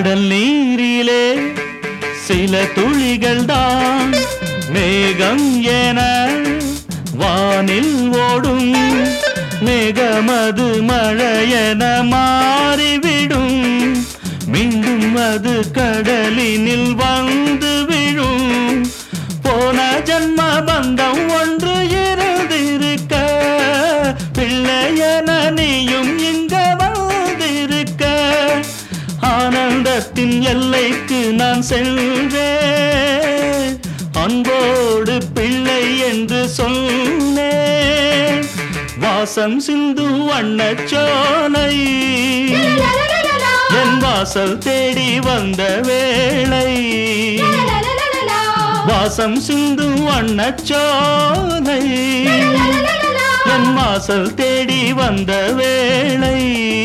கடல் நீரிலே சில துளிகள் தான் மேகம் என வானில் ஓடும் மேகமது மழையென மாறிவிடும் மீண்டும் அது கடலினில் வந்து விழும் போன ஜன்ம பந்தம் ஒன்று இருந்திருக்க பிள்ளையன நீயும் இங்க வந்திருக்க ஆனந்தத்தின் எல்லைக்கு நான் செல்வேன் அன்போடு பிள்ளை என்று சொன்னேன் வாசம் சிந்து வண்ணச்சோலை என் வாசல் தேடி வந்த வேளை வாசம் சிந்து வண்ணச்சோலை என் வாசல் தேடி வந்த வேளை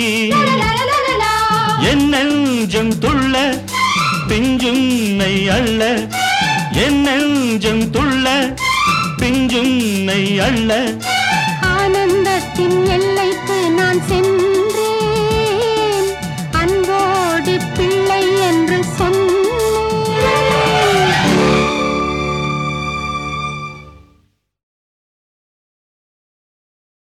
என் நெஞ்சம் துள்ள பிஞ்சும் நை அள்ள என் நெஞ்சம் துள்ள பிஞ்சும் நை அள்ள ஆனந்தத்தின் எல்லைக்கு நான் சென்றேன்